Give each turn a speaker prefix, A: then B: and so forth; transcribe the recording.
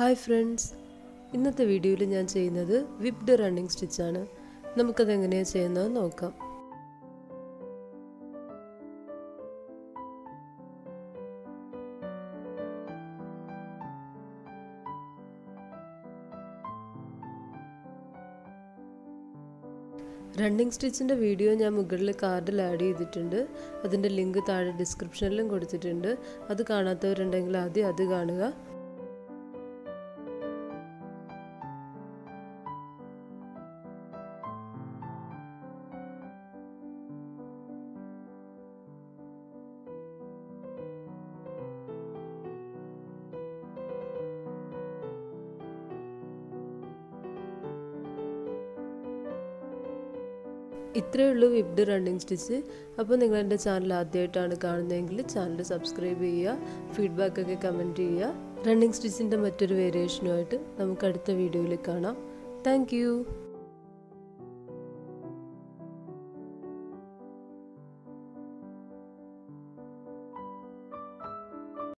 A: hi friends ഇന്നത്തെ വീഡിയോയിൽ ഞാൻ ചെയ്യുന്നത് വിപ്ഡ് റണ്ണിങ് സ്റ്റിച്ചാണ് നമുക്കത് എങ്ങനെയാണ് ചെയ്യുന്നത് നോക്കാം റണ്ണിങ് സ്റ്റിച്ചിൻ്റെ വീഡിയോ ഞാൻ മുകളിൽ കാർഡിൽ ആഡ് ചെയ്തിട്ടുണ്ട് അതിൻ്റെ ലിങ്ക് താഴെ ഡിസ്ക്രിപ്ഷനിലും കൊടുത്തിട്ടുണ്ട് അത് കാണാത്തവരുണ്ടെങ്കിൽ ആദ്യം അത് കാണുക ഇത്രയേ ഉള്ളൂ വിബ്ഡ് റണ്ണിങ് സ്റ്റിച്ച് അപ്പോൾ നിങ്ങൾ എൻ്റെ ചാനൽ ആദ്യമായിട്ടാണ് കാണുന്നതെങ്കിൽ ചാനൽ സബ്സ്ക്രൈബ് ചെയ്യുക ഫീഡ്ബാക്കൊക്കെ കമൻറ്റ് ചെയ്യുക റണ്ണിങ് സ്റ്റിച്ചിൻ്റെ മറ്റൊരു വേരിയേഷനുമായിട്ട് നമുക്ക് അടുത്ത വീഡിയോയിൽ കാണാം താങ്ക്